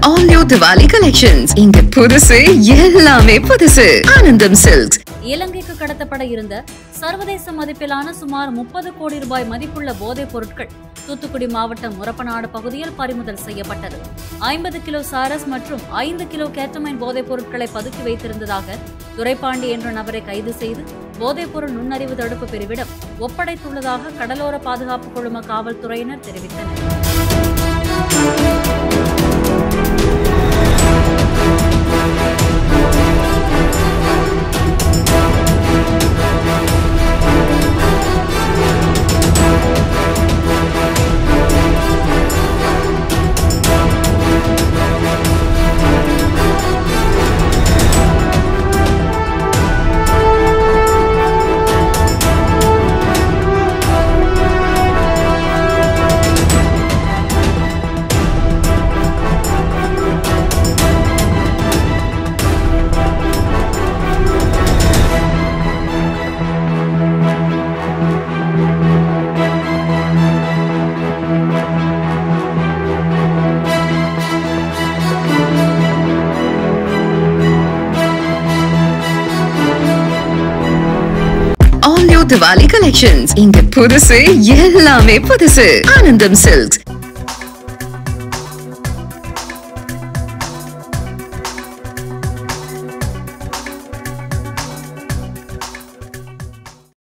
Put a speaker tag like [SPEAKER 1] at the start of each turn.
[SPEAKER 1] all new Diwali collections இங்க புதுசு எல்லாமே புதுசு ஆனந்தம் சில்க்ஸ்
[SPEAKER 2] இலங்கைக்கு கடத்தப்பட இருந்த சர்வதேச மதிப்பிலான சுமார் முப்பது கோடி ரூபாய் மதிப்புள்ள போதைப் பொருட்கள் தூத்துக்குடி மாவட்டம் முரப்பநாடு பகுதியில் பறிமுதல் செய்யப்பட்டது ஐம்பது கிலோ சாரஸ் மற்றும் ஐந்து கிலோ கேட்டமைன் போதைப் பொருட்களை பதுக்கி வைத்திருந்ததாக துரைப்பாண்டி என்ற நபரை கைது செய்து போதைப்பொருள் நுண்ணறிவு தடுப்பு பிரிவிடம் ஒப்படைத்துள்ளதாக கடலோர பாதுகாப்பு குழும காவல்துறையினர் தெரிவித்தனர்
[SPEAKER 1] ஆல் நியூ திவாலி கலெக்ஷன்ஸ் இங்க புதுசு எல்லாமே புதுசு ஆனந்தம் சில்க்ஸ்